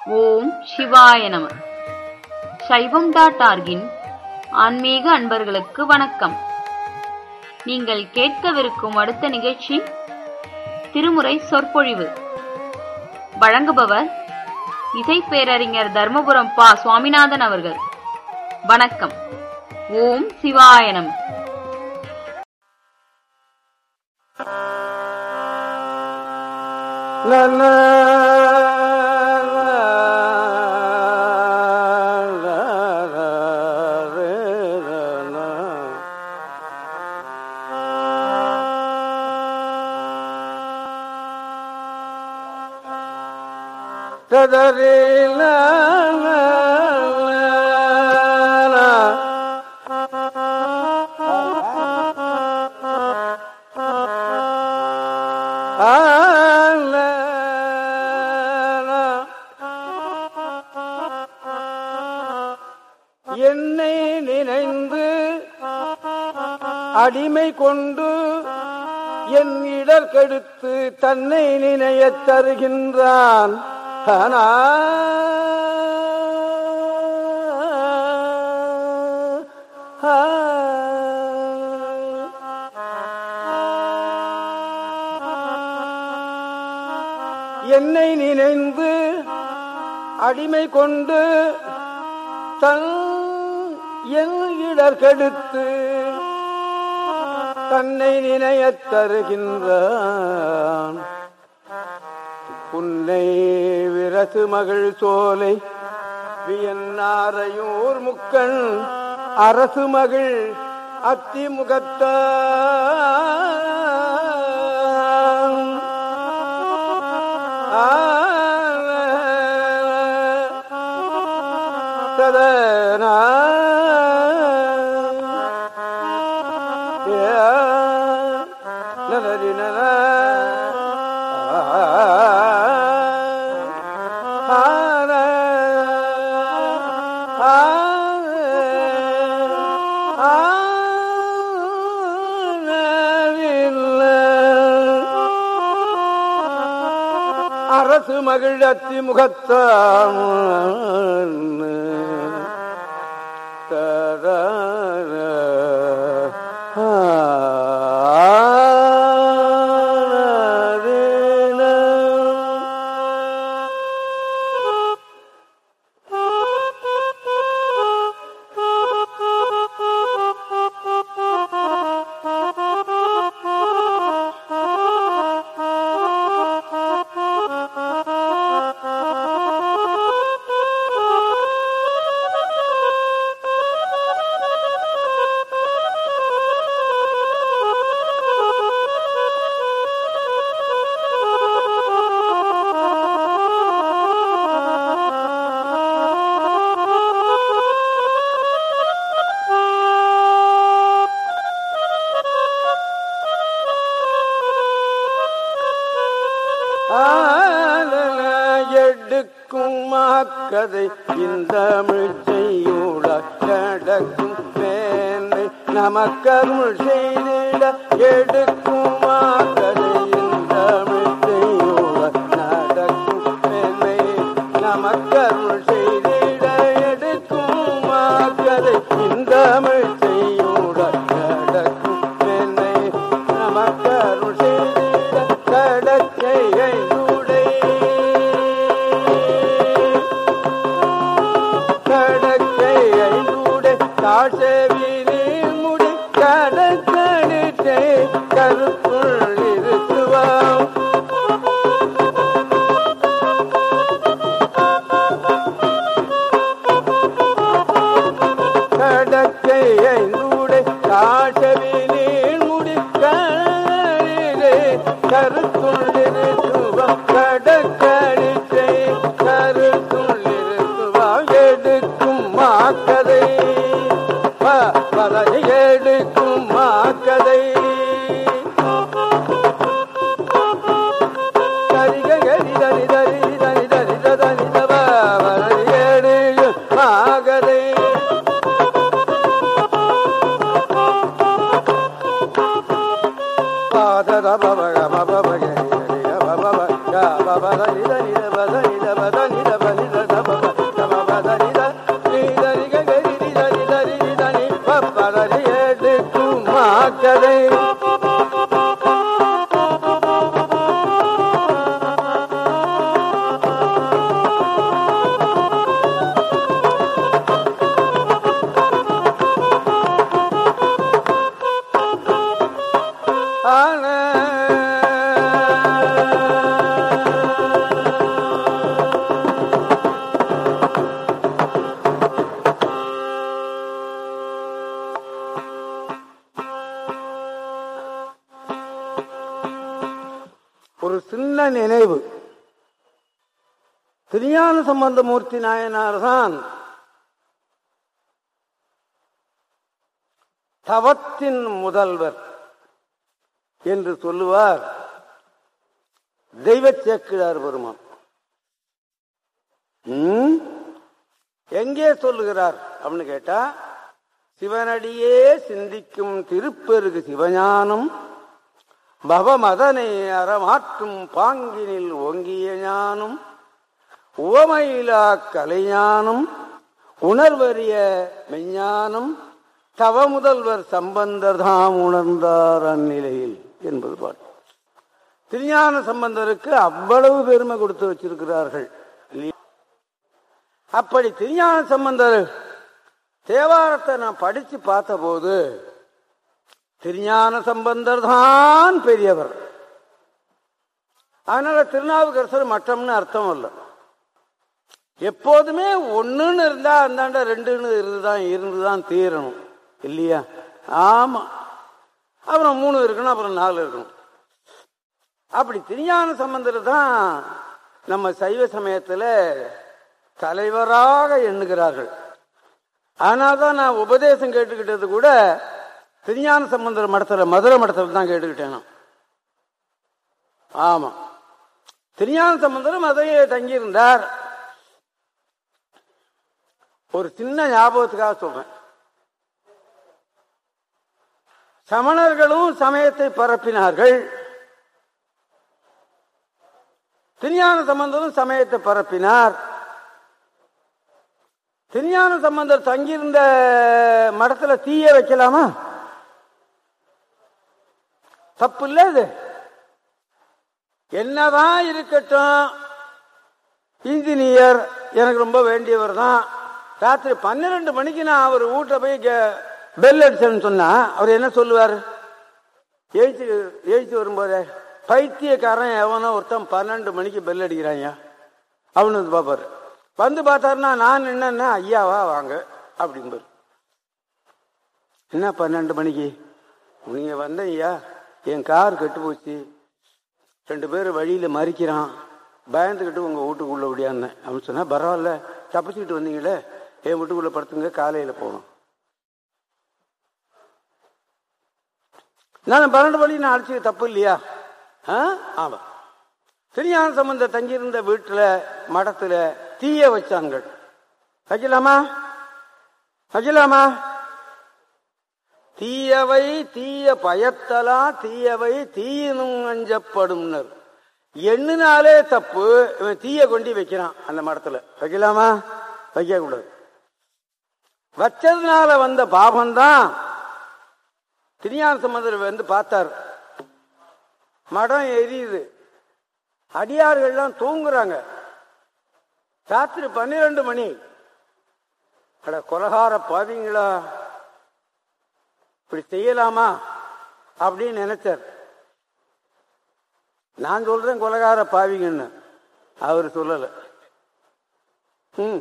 ஓம் சிவாய நம சைவம் டாட் ஆர்கின் ஆன்மீக அன்பர்களுக்கு வணக்கம் நீங்கள் கேட்கவிருக்கும் அடுத்த நிகழ்ச்சி திருமுறை சொற்பொழிவு வழங்குபவர் இசை பேரறிஞர் தர்மபுரம் பா சுவாமிநாதன் அவர்கள் வணக்கம் ஓம் சிவாய நம என்னை நினைந்து அடிமை கொண்டு என் இடர் கெடுத்து தன்னை நினையத் தருகின்றான் ஆனா என்னை நினைந்து அடிமை கொண்டு தன் என் இடர் கெடுத்து தன்னை நினையத் தருகின்றான் புன்னை விரசு மகள் சோலை வியன்னாரையூர் முக்கண் அரசு மகள் அத்திமுகத்தான் சதனா அரசு மகிழத்தி முகத்தான் தர எடுக்கும் மாக்கதை இந்த செய்யுட நடக்கும் மேன்மை நமக்கருள் செய்திட எடுக்கும் மாக்கதை இந்த செய்யுட நடக்கும் மேன்மை நமக்கருள் செய்திட எடுக்கும் மாக்கதை இந்த செய்யுட நடக்கும் மேன்மை நமக்கருள் செய்திட கடற்கை கடற்கை ஐநூடை தாழ்சேவினில் முடி கடற்கடிட்டே கருத்துள் இருக்குவாம் கடற்கை ஐநூடை தாழ்சேவினில் முடி கடலிலே கருத்துள் இருக்குவாம் கடற்கடிட்டே கருத்துள் இருக்குவாம் எடுக்கும் மாக்கதை பதவி எடுக்கும் மாக்கதை சரிக கரி தனி தரி தனி தரி தனி தவ எடுக்கும் மாகதை பாதர பவக மபவக பப க பப த நித நித பத நித பத நித பனித திருஞான சம்பந்தமூர்த்தி நாயனார் தான் தவத்தின் முதல்வர் என்று சொல்லுவார் தெய்வ சேக்கிழார் பெருமான் ம்? எங்கே சொல்லுகிறார் அப்படின்னு கேட்டா சிவனடியே சிந்திக்கும் திருப்பெருகு சிவஞானம் பவமதனை அறமாற்றும் பாங்கினில் ஓங்கிய ஞானம் உவமையிலா கலைஞானம் உணர்வறிய மெஞ்ஞானம் தவ முதல்வர் சம்பந்தர் தாம் உணர்ந்தார் அந்நிலையில் என்பது பாட்டு திருஞான சம்பந்தருக்கு அவ்வளவு பெருமை கொடுத்து வச்சிருக்கிறார்கள் இல்லையா? அப்படி திருஞான சம்பந்தர் தேவாரத்தை நான் படிச்சு பார்த்தபோது திருஞான சம்பந்தர் தான் பெரியவர் அதனால திருநாவுக்கரசர் மற்றம்னு அர்த்தம் இல்லை எப்போதுமே ஒண்ணுன்னு இருந்தா அந்தாண்ட ரெண்டுன்னு இருந்துதான் இருந்துதான் தீரணும் இல்லையா ஆமா அப்புறம் மூணு இருக்கணும் அப்புறம் நாலு இருக்கணும் அப்படி திருஞான சம்பந்தர் தான் நம்ம சைவ சமயத்துல தலைவராக எண்ணுகிறார்கள் ஆனால் தான் நான் உபதேசம் கேட்டுக்கிட்டது கூட திருஞான சம்பந்தர் மடத்துல மதுரை மடத்துல தான் கேட்டுக்கிட்டேன் நான். ஆமா திருஞான சம்பந்தர் மதுரையை தங்கியிருந்தார் ஒரு சின்ன ஞாபகத்துக்காக சொல்றேன் சமணர்களும் சமயத்தை பரப்பினார்கள் திருஞான சம்பந்தரும் சமயத்தை பரப்பினார் திருஞான சம்பந்தர் தங்கியிருந்த மடத்துல தீய வைக்கலாமா தப்பு இல்ல இது என்னதான் இருக்கட்டும் இன்ஜினியர் எனக்கு ரொம்ப வேண்டியவர் தான் ராத்திரி பன்னிரெண்டு மணிக்கு நான் அவர் வீட்டை போய் கே- பெல் அடிச்சேன்னு சொன்னா அவர் என்ன சொல்லுவார் எழுச்சி எழுச்சி வரும்போதே பைத்தியக்காரன் எவனோ ஒருத்தன் பன்னெண்டு மணிக்கு பெல் அடிக்கிறாங்க அவனு வந்து பார்ப்பாரு வந்து பார்த்தாருன்னா நான் என்னன்னா ஐயாவா வாங்க அப்படிம்பாரு என்ன பன்னெண்டு மணிக்கு நீங்க வந்த ஐயா என் கார் கெட்டு போச்சு ரெண்டு பேர் வழியில மறிக்கிறான் பயந்துக்கிட்டு உங்க வீட்டுக்குள்ள ஓடியாந்தேன் அப்படின்னு சொன்னா பரவாயில்ல தப்பிச்சுக்கிட்டு வந்தீங்களே என் வீட்டுக்குள்ள படுத்துங்க காலையில போகணும் நான் பன்னெண்டு வழி நான் அழைச்சி தப்பு இல்லையா ஆ? ஆமா திருஞான சம்பந்த தங்கியிருந்த வீட்டுல மடத்துல தீய வச்சாங்க வைக்கலாமா வைக்கலாமா தீயவை தீய பயத்தலா தீயவை தீயினும் அஞ்சப்படும்னர் எண்ணினாலே தப்பு இவன் தீய கொண்டு வைக்கிறான் அந்த மடத்துல வைக்கலாமா வைக்க கூடாது வச்சதுனால வந்த பாபம்தான் திருஞான சம்பந்தர் வந்து பார்த்தார் மடம் எரியுது அடியார்கள்லாம் தூங்குறாங்க ராத்திரி பன்னிரண்டு மணி அட கொலகார பாவிங்களா இப்படி செய்யலாமா அப்படின்னு நினைச்சார் நான் சொல்றேன் கொலகார பாவிங்கன்னு அவர் சொல்லல ம்.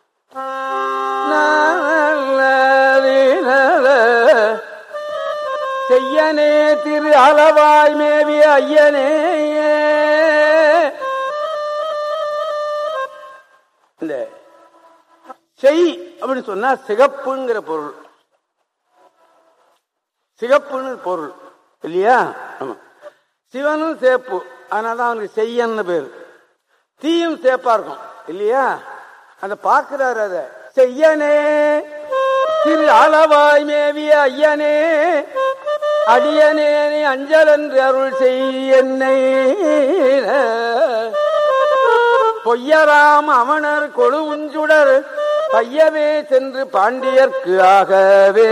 செய்யனே திரு அளவாய் மேவிய ஐயனே இந்த செய் அப்படின்னு சொன்னா சிகப்புங்கிற பொருள் சிகப்புன்னு பொருள் இல்லையா ஆமா சிவனும் சேப்பு அதனாலதான் அவனுக்கு செய்யன்னு பேரு தீயும் சேப்பா இருக்கும் இல்லையா அந்த பார்க்கிறாரு அத செய்யனே திரு அளவாய் மேவிய ஐயனே அடியனே நீ அஞ்சல் என்று அருள் செய் என்னை பொய்யராம் அமணர் கொழு உஞ்சுடர் பையவே சென்று பாண்டியர்க்கு ஆகவே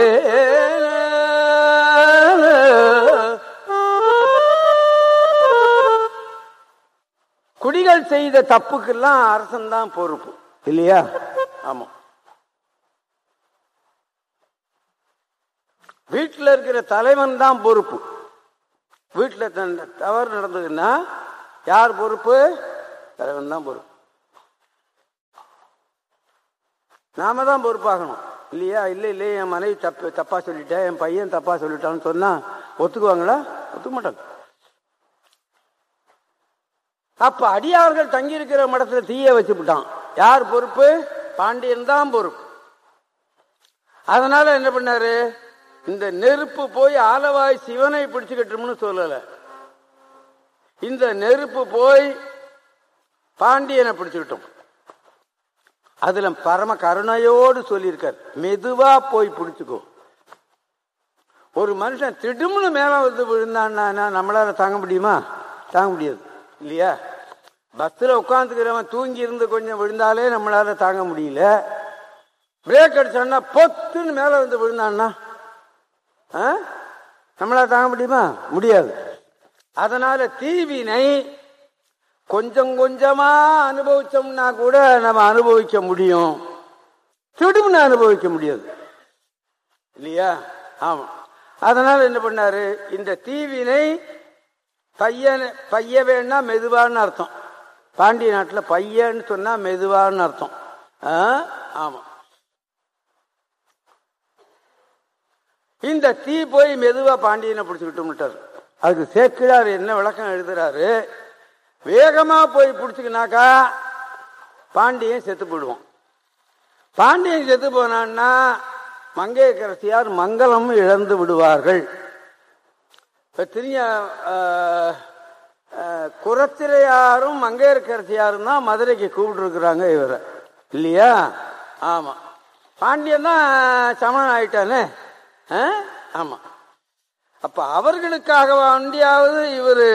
குடிகள் செய்த தப்புக்கெல்லாம் அரசன் தான் பொறுப்பு இல்லையா ஆமா வீட்டுல இருக்கிற தலைவன் தான் பொறுப்பு வீட்டுல தன்- தவறு நடந்ததுன்னா யார் பொறுப்பு தலைவன் தான் பொறுப்பு நாம தான் பொறுப்பாகணும் இல்லையா இல்ல இல்ல என் மனைவி தப்பு தப்பா சொல்லிட்டேன் என் பையன் தப்பா சொல்லிட்டான்னு சொன்னா ஒத்துக்குவாங்களா ஒத்துக்க மாட்டாங்க அப்ப அடியார்கள் தங்கி இருக்கிற மடத்துல தீய வச்சுவிட்டான் யார் பொறுப்பு பாண்டியன் தான் பொறுப்பு அதனால என்ன பண்ணாரு இந்த நெருப்பு போய் ஆலவாய் சிவனை பிடிச்சுக்கிட்டோம்னு சொல்லல இந்த நெருப்பு போய் பாண்டியனை பிடிச்சுக்கிட்டோம் அதுல பரம கருணையோடு சொல்லியிருக்கார் மெதுவா போய் பிடிச்சுக்கோ ஒரு மனுஷன் திடும்னு மேல வந்து விழுந்தான்னா நம்மளால தாங்க முடியுமா தாங்க முடியாது இல்லையா பஸ்ல உட்காந்துக்கிறவன் தூங்கி இருந்து கொஞ்சம் விழுந்தாலே நம்மளால தாங்க முடியல பிரேக் அடிச்சான்னா பொத்துன்னு மேல வந்து விழுந்தான்னா ஆ? நம்மளால தாங்க முடியுமா முடியாது அதனால தீவினை கொஞ்சம் கொஞ்சமா அனுபவிச்சோம்னா கூட நம்ம அனுபவிக்க முடியும் திடும்னு அனுபவிக்க முடியாது இல்லையா ஆமா அதனால என்ன பண்ணாரு இந்த தீவினை பையன் பைய வேணா மெதுவான்னு அர்த்தம் பாண்டிய நாட்டுல பையன்னு சொன்னா மெதுவான்னு அர்த்தம் ஆ? ஆமா இந்த தீ போய் மெதுவா பாண்டியனை பிடிச்சுக்கிட்டு அதுக்கு சேக்கிழார் என்ன விளக்கம் எழுதுறாரு வேகமா போய் பிடிச்சுக்கினாக்கா பாண்டியன் செத்து போயிடுவான் பாண்டியன் செத்து போனான்னா மங்கையரசியார் மங்களம் இழந்து விடுவார்கள் இப்ப திரிய குரத்திரையாரும் மங்கையரசியாரும் தான் மதுரைக்கு கூப்பிட்டு இவரை இல்லையா ஆமா பாண்டியன் தான் சமன் ஆயிட்டானே ஆ? ஆமா அப்ப அவர்களுக்காக வண்டியாவது இவரு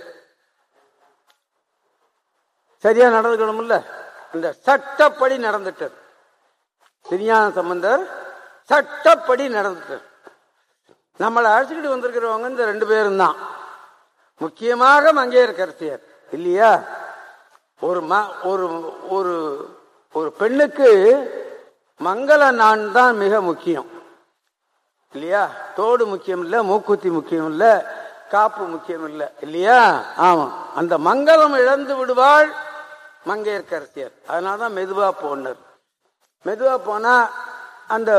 சரியா நடந்துக்கணும்ல இந்த சட்டப்படி நடந்துட்டார் திருஞான சம்பந்தர் சட்டப்படி நடந்துட்டார் நம்மளை அழைச்சிக்கிட்டு வந்திருக்கிறவங்க இந்த ரெண்டு பேரும் தான் முக்கியமாக மங்கையர்கரசியர் இல்லையா ஒரு ம ஒரு ஒரு ஒரு பெண்ணுக்கு மங்கள நான் தான் மிக முக்கியம் இல்லையா தோடு முக்கியம் இல்ல மூக்குத்தி முக்கியம் இல்ல காப்பு முக்கியம் இல்ல இல்லையா ஆமா அந்த மங்களம் இழந்து விடுவாள் மங்கையர்கரசியர் அதனாலதான் மெதுவா போனார் மெதுவா போனா அந்த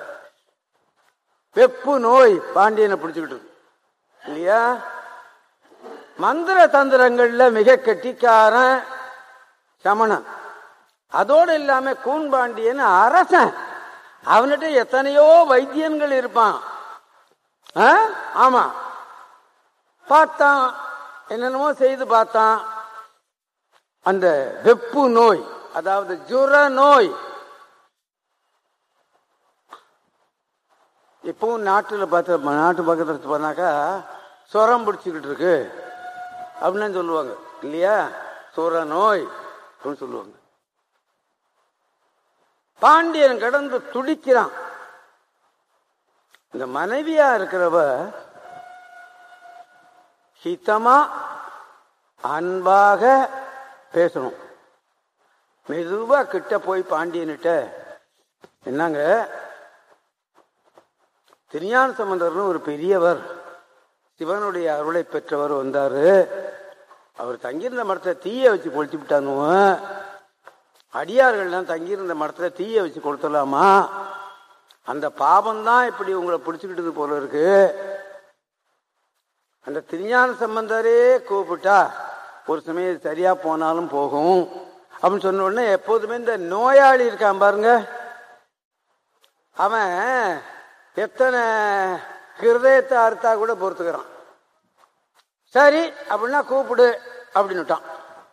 வெப்பு நோய் பாண்டியனை பிடிச்சுக்கிட்டு இல்லையா மந்திர தந்திரங்கள்ல மிக கெட்டிக்காரன் சமணன் அதோடு இல்லாம கூன்பாண்டியன் அரசன் அவன்கிட்ட எத்தனையோ வைத்தியன்கள் இருப்பான் ஆ? ஆமா பார்த்தான் என்னென்னமோ செய்து பார்த்தான் அந்த வெப்பு நோய் அதாவது ஜுர நோய் இப்பவும் நாட்டுல பார்த்து நாட்டு பக்கத்துல போனாக்கா சுரம் பிடிச்சிக்கிட்டு இருக்கு அப்படின்னு சொல்லுவாங்க இல்லையா சுர நோய் அப்படின்னு சொல்லுவாங்க பாண்டியன் கடந்து துடிக்கிறான் இந்த மனைவியா இருக்கிறவ ஹிதமா அன்பாக பேசணும் மெதுவா கிட்ட போய் பாண்டியன்கிட்ட என்னங்க திருஞான சம்பந்தர்னு ஒரு பெரியவர் சிவனுடைய அருளை பெற்றவர் வந்தாரு அவர் தங்கியிருந்த மரத்தை தீய வச்சு கொளுத்தி விட்டானுவ அடியார்கள்லாம் தங்கியிருந்த மரத்துல தீய வச்சு கொடுத்துடலாமா அந்த பாபம் தான் இப்படி உங்களை பிடிச்சுக்கிட்டது போல இருக்கு அந்த திருஞான சம்பந்தரே கூப்பிட்டா ஒரு சமயம் சரியா போனாலும் போகும் அப்படின்னு சொன்ன உடனே எப்போதுமே இந்த நோயாளி இருக்கான் பாருங்க அவன் எத்தனை ஹிருதயத்தை அறுத்தா கூட பொறுத்துக்கிறான் சரி அப்படின்னா கூப்பிடு அப்படின்னுட்டான்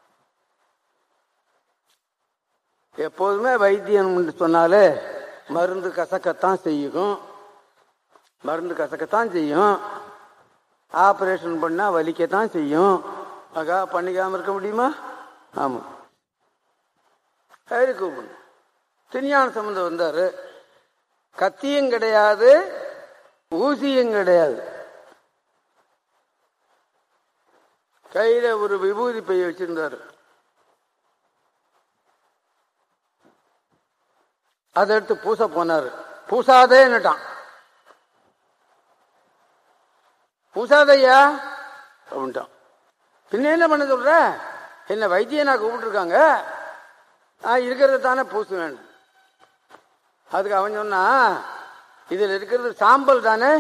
எப்போதுமே வைத்தியம் சொன்னாலே மருந்து கசக்கத்தான் செய்யும் மருந்து கசக்கத்தான் செய்யும் ஆபரேஷன் பண்ணா வலிக்கத்தான் செய்யும் ஆகா பண்ணிக்காம இருக்க முடியுமா ஆமா சரி கூப்பிடு திருஞான சம்பந்தம் வந்தாரு கத்தியும் கிடையாது ஊசியும் கிடையாது கையில ஒரு விபூதி பைய வச்சிருந்தாரு அதை எடுத்து பூச போனாரு பூசாதே என்னட்டான் பூசாதையா அப்படின்ட்டான் பின்ன என்ன பண்ண சொல்ற என்ன வைத்தியனா கூப்பிட்டுருக்காங்க நான் இருக்கிறத தானே பூசுவேன் அதுக்கு அவன் சொன்னா இதுல இருக்கிறது சாம்பல் தானே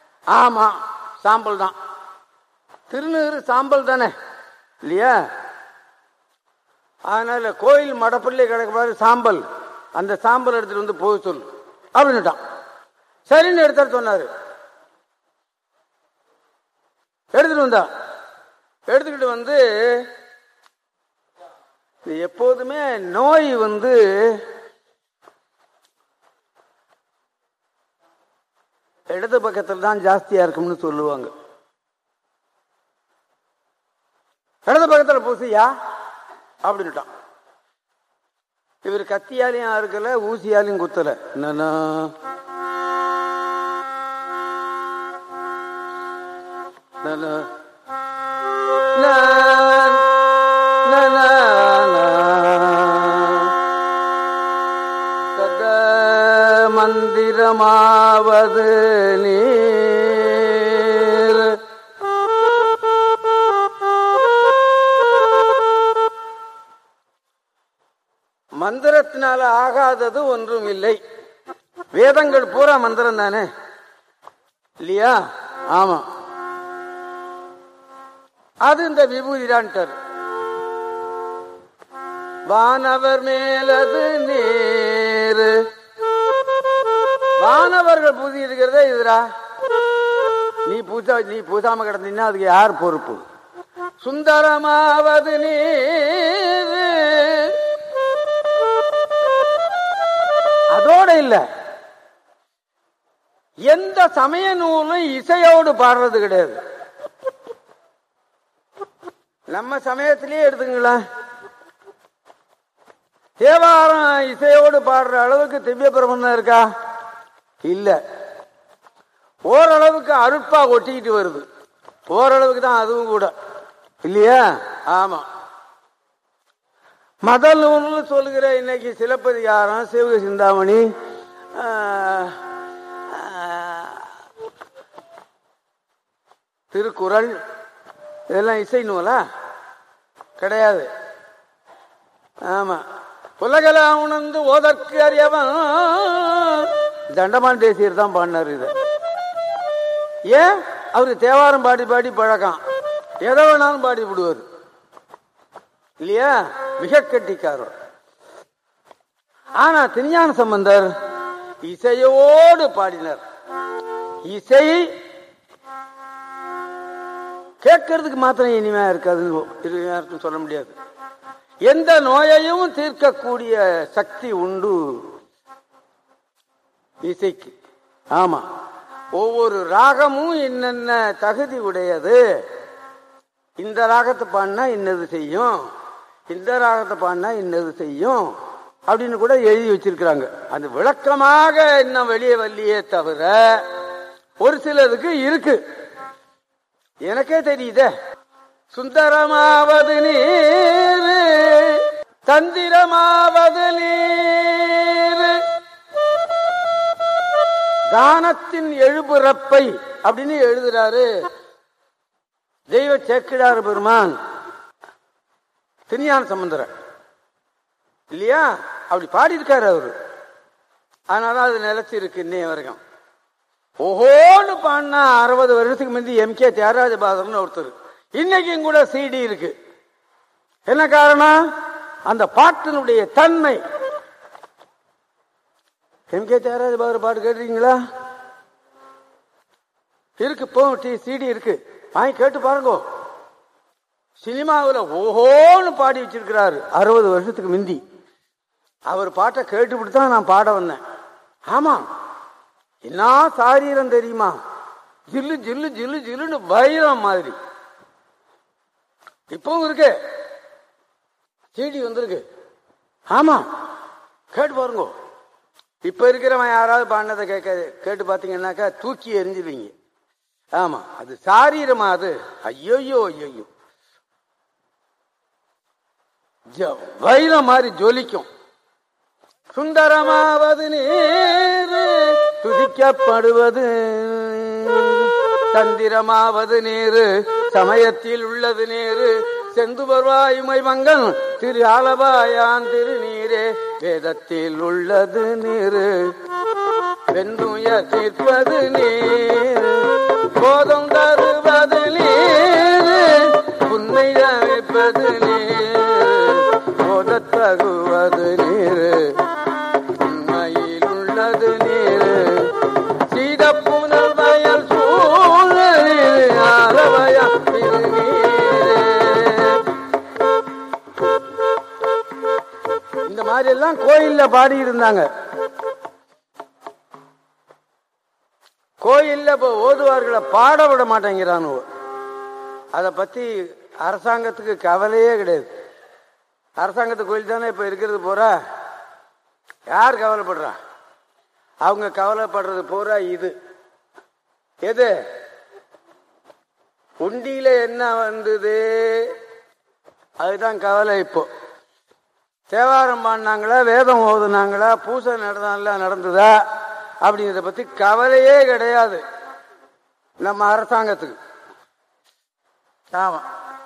ஆமா சாம்பல் தான் திருநீறு சாம்பல் தானே இல்லையா அதனால கோயில் மடப்பள்ளி கிடக்குமாறு சாம்பல் அந்த சாம்பல் எடுத்துட்டு வந்து போக சொல்லு அப்படின்னுட்டான் சரின்னு எடுத்தார் சொன்னாரு எடுத்துட்டு வந்தா எடுத்துக்கிட்டு வந்து இது எப்போதுமே நோய் வந்து இடது பக்கத்தில் தான் ஜாஸ்தியா இருக்கும்னு சொல்லுவாங்க இடது பக்கத்துல பூசியா அப்படின்ட்டான் இவர் கத்தியாலையும் அறுக்கல ஊசியாலையும் குத்தல என்னன்னா நன. ந, ந, ந, ந. தத மந்திரமாவது நீர் மந்திரத்தினால ஆகாதது ஒன்றும் இல்லை வேதங்கள் பூரா மந்திரம் தானே இல்லையா ஆமா அது இந்த விபூதிடான்ட்டார் வானவர் மேலது நீர் வானவர்கள் பூசி இருக்கிறதே இதுரா நீ பூசா நீ பூசாம கிடந்தீங்கன்னா அதுக்கு யார் பொறுப்பு சுந்தரமாவது நீர் அதோட இல்ல எந்த சமய நூலும் இசையோடு பாடுறது கிடையாது நம்ம சமயத்திலேயே எடுத்துங்களேன் தேவாரம் இசையோடு பாடுற அளவுக்கு திவ்ய பிரபந்தம் இருக்கா இல்ல ஓரளவுக்கு அருட்பா ஒட்டிக்கிட்டு வருது ஓரளவுக்கு தான் அதுவும் கூட இல்லையா ஆமா மத நூல்னு சொல்லுகிற இன்னைக்கு சிலப்பதிகாரம் சிவக சிந்தாமணி ஆஹ், ஆஹ், திருக்குறள் இதெல்லாம் இசை நூலா கிடையாது ஆமா உலகலாம் உணர்ந்து ஓதற்கு அறியவன் தண்டமான் தேசியர் தான் பாடினார் இது ஏன் அவரு தேவாரம் பாடி பாடி பழக்கம் எதை வேணாலும் பாடி விடுவார் இல்லையா மிக கட்டிக்காரர் ஆனா திருஞான சம்பந்தர் இசையோடு பாடினார் இசை கேட்கறதுக்கு மாத்திரம் இனிமையா இருக்காதுன்னு இது யாருக்கும் சொல்ல முடியாது எந்த நோயையும் தீர்க்கக்கூடிய சக்தி உண்டு இசைக்கு ஆமா ஒவ்வொரு ராகமும் என்னென்ன தகுதி உடையது இந்த ராகத்தை பாடினா இன்னது செய்யும் இந்த ராகத்தை பாடினா இன்னது செய்யும் அப்படின்னு கூட எழுதி வச்சிருக்கிறாங்க அது விளக்கமாக இன்னும் வெளியே வரலையே தவிர ஒரு சிலருக்கு இருக்கு எனக்கே தெரியுதே சுந்தரமாவது நீர் தந்திரமாவது நீர் தானத்தின் எழுபுறப்பை அப்படின்னு எழுதுறாரு தெய்வ சேக்கிடார் பெருமான் திருஞான சம்பந்தர் இல்லையா அப்படி பாடியிருக்காரு அவரு அதனால அது நிலைச்சிருக்கு இன்னைய வரைக்கும் ஓஹோன்னு பாடினா அறுபது வருஷத்துக்கு முந்தி எம் கே தியாகராஜ பாதர்னு ஒருத்தர் இன்னைக்கும் கூட சிடி இருக்கு என்ன காரணம் அந்த பாட்டினுடைய தன்மை எம் கே தியாகராஜ பாதர் பாட்டு கேட்டிருக்கீங்களா இருக்கு இப்போ டி சிடி இருக்கு வாங்கி கேட்டு பாருங்க சினிமாவில் ஓஹோன்னு பாடி வச்சிருக்கிறாரு அறுபது வருஷத்துக்கு முந்தி அவர் பாட்டை கேட்டுவிட்டு தான் நான் பாட வந்தேன் ஆமா என்ன சாரீரம் தெரியுமா ஜில்லு ஜில்லு ஜில்லு ஜில்லுன்னு வைரம் மாதிரி இப்பவும் இருக்கு சீடி வந்திருக்கு ஆமா கேட்டு பாருங்க இப்ப இருக்கிறவன் யாராவது பாடினதை கேட்க கேட்டு பாத்தீங்கன்னாக்கா தூக்கி எரிஞ்சிருவீங்க ஆமா அது சாரீரமா அது ஐயோயோ ஐயோயோ ஜ- வைரம் மாதிரி ஜொலிக்கும் சுந்தரமாவது நீர் துதிக்கப்படுவது தந்திரமாவது நீர் சமயத்தில் உள்ளது நீர் செந்துபர்வாயுமை மங்கன் திரு ஆலபாயான் திருநீரே வேதத்தில் உள்ளது நீர் வெந்துய தீர்ப்பது நீர் போதம் தருவது நீர் உண்மை தவிப்பது நீர் தகுவது நீரு உண்மையில் உள்ளது நீரு சீதப்புனல் வயல் சூழ நீரு ஆரவயா திருநீரே இந்த மாதிரி எல்லாம் கோயில்ல பாடி இருந்தாங்க கோயில்ல இப்ப ஓதுவார்களை பாட விட மாட்டேங்கிறானுவோ அதை பத்தி அரசாங்கத்துக்கு கவலையே கிடையாது அரசாங்கத்து கோயில் தானே இப்ப இருக்கிறது பூரா யார் கவலைப்படுறா அவங்க கவலைப்படுறது பூரா இது எது உண்டியில என்ன வந்தது அதுதான் கவலை இப்போ தேவாரம் பாடினாங்களா வேதம் ஓதுனாங்களா பூசை நடந்தால நடந்ததா அப்படிங்கிறத பத்தி கவலையே கிடையாது நம்ம அரசாங்கத்துக்கு ஆமா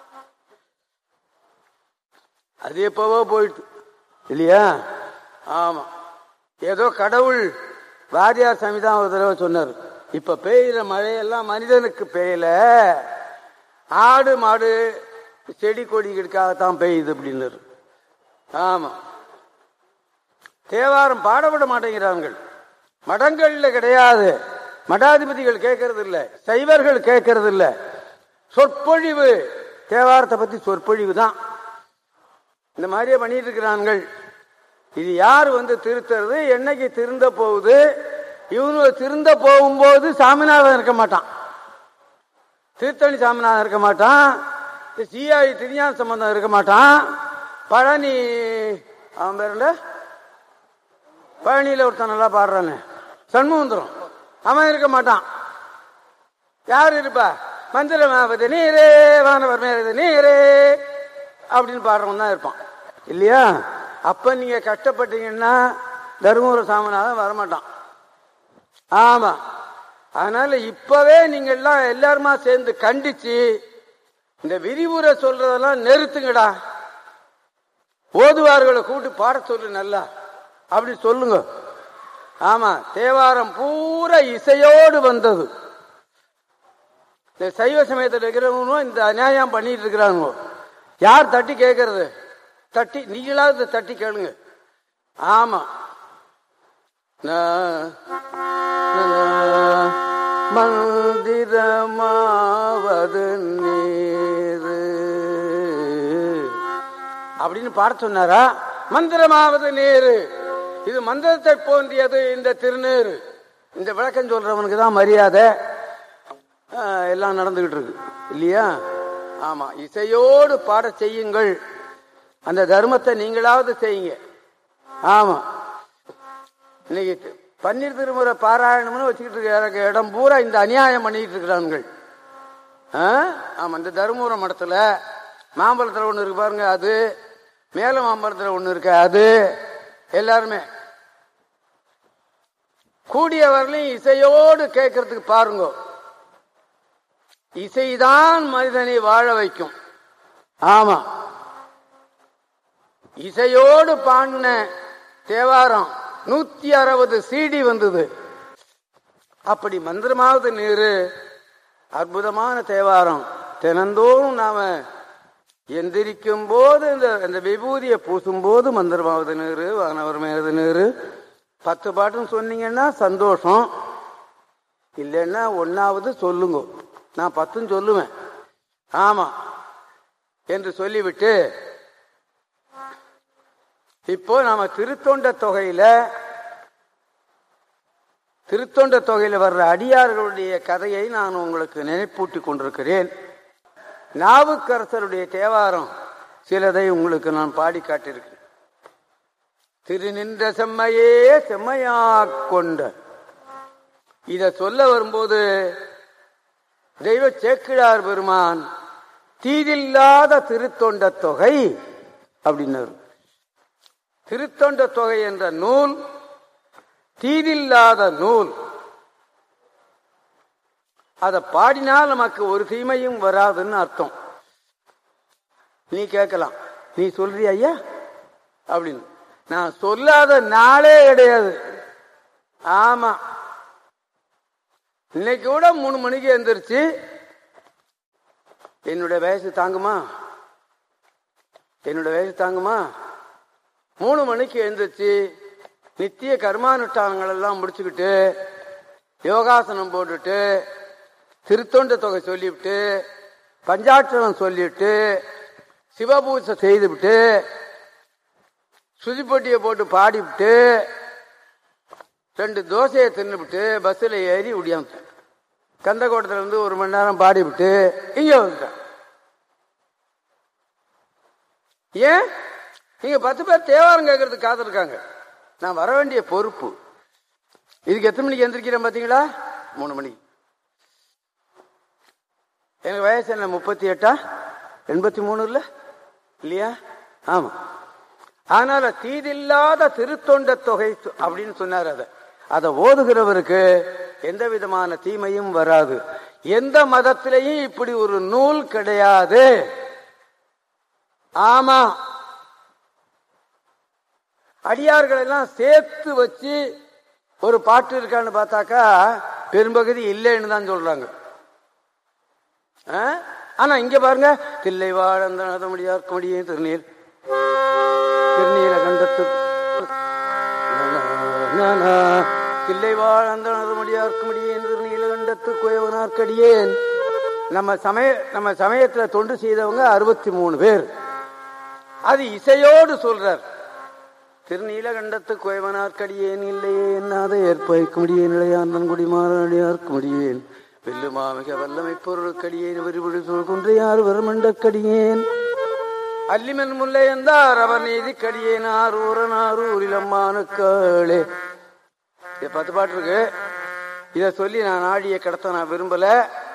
அது எப்பவோ போயிட்டு இல்லையா ஆமா ஏதோ கடவுள் வாரியார் சாமி தான் ஒரு தடவை சொன்னார் இப்ப பெய்யுற மழையெல்லாம் மனிதனுக்கு பெய்யல ஆடு மாடு செடி கொடிகளுக்காகத்தான் பெய்யுது அப்படின்னாரு ஆமா தேவாரம் பாடவிட மாட்டேங்கிறார்கள் மடங்கள்ல கிடையாது மடாதிபதிகள் கேட்கறது இல்ல சைவர்கள் கேட்கறது இல்ல சொற்பொழிவு தேவாரத்தை பத்தி சொற்பொழிவு தான் இந்த மாதிரியே பண்ணிட்டு இருக்கிறார்கள் இது யார் வந்து திருத்துறது என்னைக்கு திருந்த போகுது இவனு திருந்த போகும்போது சாமிநாதன் இருக்க மாட்டான் திருத்தணி சாமிநாதன் இருக்க மாட்டான் சிஐ திருஞான சம்பந்தம் இருக்க மாட்டான் பழனி அவன் பேருல பழனியில ஒருத்தன் நல்லா பாடுறானே சண்முகந்திரம் அவன் இருக்க மாட்டான் யார் இருப்பா மந்திரமாவது நீரே வானவர் மேலது நீரே அப்படின்னு பாடுறவன் தான் இருப்பான் இல்லையா அப்ப நீங்க கஷ்டப்பட்டீங்கன்னா தருமபுர சாமநாதன் வரமாட்டான் ஆமா அதனால இப்பவே நீங்க எல்லாம் எல்லாருமா சேர்ந்து கண்டிச்சு இந்த விரிவுரை சொல்றதெல்லாம் நிறுத்துங்கடா ஓதுவார்களை கூப்பிட்டு பாட சொல்லு நல்லா அப்படி சொல்லுங்க ஆமா தேவாரம் பூரா இசையோடு வந்தது இந்த சைவ சமயத்தில் இருக்கிறவங்களும் இந்த அநியாயம் பண்ணிட்டு இருக்கிறாங்க யார் தட்டி கேட்கறது தட்டி நீங்களாவது தட்டி கேளுங்க ஆமா நா- நா- மந்திரமாவது நீரு அப்படின்னு பாட சொன்னாரா மந்திரமாவது நீரு இது மந்திரத்தை போன்றியது இந்த திருநீரு இந்த விளக்கம் சொல்றவனுக்கு தான் மரியாதை ஆஹ், எல்லாம் நடந்துகிட்டு இருக்கு இல்லையா ஆமா இசையோடு பாட செய்யுங்கள் அந்த தர்மத்தை நீங்களாவது செய்யுங்க ஆமா இன்னைக்கு தி- பன்னீர் திருமுறை பாராயணம்னு வச்சுக்கிட்டு இருக்க இடம் பூரா இந்த அநியாயம் பண்ணிட்டு இருக்கிறார்கள் ஆ? ஆமா இந்த தருமபுர மடத்துல மாம்பழத்துல ஒண்ணு இருக்கு பாருங்க அது மேல மாம்பழத்துல ஒண்ணு இருக்கு அது எல்லாருமே கூடிய வரலையும் இசையோடு கேட்கறதுக்கு பாருங்க இசைதான் மனிதனை வாழ வைக்கும் ஆமா இசையோடு பாடின தேவாரம் நூத்தி அறுபது சிடி வந்தது அப்படி மந்திரமாவது நீரு அற்புதமான தேவாரம் தினந்தோறும் நாம எந்திரிக்கும் போது இந்த இந்த விபூதியை பூசும் போது மந்திரமாவது நீரு வானவர் மேவது நீரு பத்து பாட்டுன்னு சொன்னீங்கன்னா சந்தோஷம் இல்லைன்னா ஒன்னாவது சொல்லுங்க நான் பத்தும் சொல்லுவேன் ஆமா என்று சொல்லிவிட்டு இப்போ நாம திருத்தொண்ட தொகையில திருத்தொண்ட தொகையில வர்ற அடியார்களுடைய கதையை நான் உங்களுக்கு நினைப்பூட்டி கொண்டிருக்கிறேன் நாவுக்கரசருடைய தேவாரம் சிலதை உங்களுக்கு நான் பாடி காட்டியிருக்கிறேன் திருநின்ற செம்மையே செம்மையாக் கொண்ட இத சொல்ல வரும்போது தெய்வ சேக்கிழார் பெருமான் தீதில்லாத திருத்தொண்ட தொகை அப்படின்னாரு திருத்தொண்ட தொகை என்ற நூல் தீதில்லாத நூல் அதை பாடினால் நமக்கு ஒரு தீமையும் வராதுன்னு அர்த்தம் நீ கேட்கலாம் நீ சொல்றியா ஐயா அப்படின்னு நான் சொல்லாத நாளே கிடையாது ஆமா இன்னைக்கு கூட மூணு மணிக்கு எந்திரிச்சு என்னுடைய வயசு தாங்குமா என்னோட வயசு தாங்குமா மூணு மணிக்கு எழுந்திரிச்சு நித்திய கர்மானுஷ்டானங்கள் எல்லாம் முடிச்சுக்கிட்டு யோகாசனம் போட்டுட்டு திருத்தொண்ட தொகை சொல்லிவிட்டு பஞ்சாட்சரம் சொல்லிவிட்டு சிவபூஜை செய்துவிட்டு சுதிப்பட்டியை போட்டு பாடிவிட்டு ரெண்டு தோசையை தின்னுபிட்டு பஸ்ஸில் ஏறி ஒடியாந்துட்டேன் கந்தக்கோட்டத்துல இருந்து ஒரு மணி நேரம் பாடிவிட்டு இங்க வந்துட்டேன் ஏன் நீங்க பத்து பேர் தேவாரம் கேட்கறதுக்கு காத்திருக்காங்க நான் வர வேண்டிய பொறுப்பு இதுக்கு எத்தனை மணிக்கு எந்திரிக்கிறேன் பாத்தீங்களா மூணு மணி எனக்கு வயசு என்ன முப்பத்தி எட்டா எண்பத்தி மூணு இல்ல இல்லையா ஆமா அதனால தீதில்லாத திருத்தொண்ட தொகை அப்படின்னு சொன்னார் அத அதை ஓதுகிறவருக்கு எந்த விதமான தீமையும் வராது எந்த மதத்திலையும் இப்படி ஒரு நூல் கிடையாது ஆமா அடியார்கள் எல்லாம் சேர்த்து வச்சு ஒரு பாட்டு இருக்கான்னு பார்த்தாக்கா பெரும்பகுதி இல்லைன்னு தான் சொல்றாங்க ஆ? ஆனா இங்க பாருங்க தில்லை வாழந்த முடியாத முடியும் திருநீர் திருநீல கண்டத்து தில்லை வாழ்ந்த முடியார்க்கு முடியேன் திருநீல கண்டத்து குயவனார்க்கடியேன் நம்ம சமய நம்ம சமயத்துல தொண்டு செய்தவங்க அறுபத்தி மூணு பேர் அது இசையோடு சொல்றார் திருநீலகண்டத்து குயவனார்க்கடியேன் இல்லையே என்னாத ஏற்பயக்க முடியேன் இளையாந்தன் குடிமாறடியார்க்கு முடியேன் வெல்லுமாமிக வல்லமை பொருளுக்கடியேன் விரிவிழி குன்றையார் வரமண்டக்கடியேன் அல்லிமன் முல்லை எந்தார் அவர் நீதி கடியேனார் ஊரனார் ஊரிலம்மானுக்களே இது பத்து பாட்டு இருக்கு இத சொல்லி நான் ஆடிய கடத்த நான் விரும்பல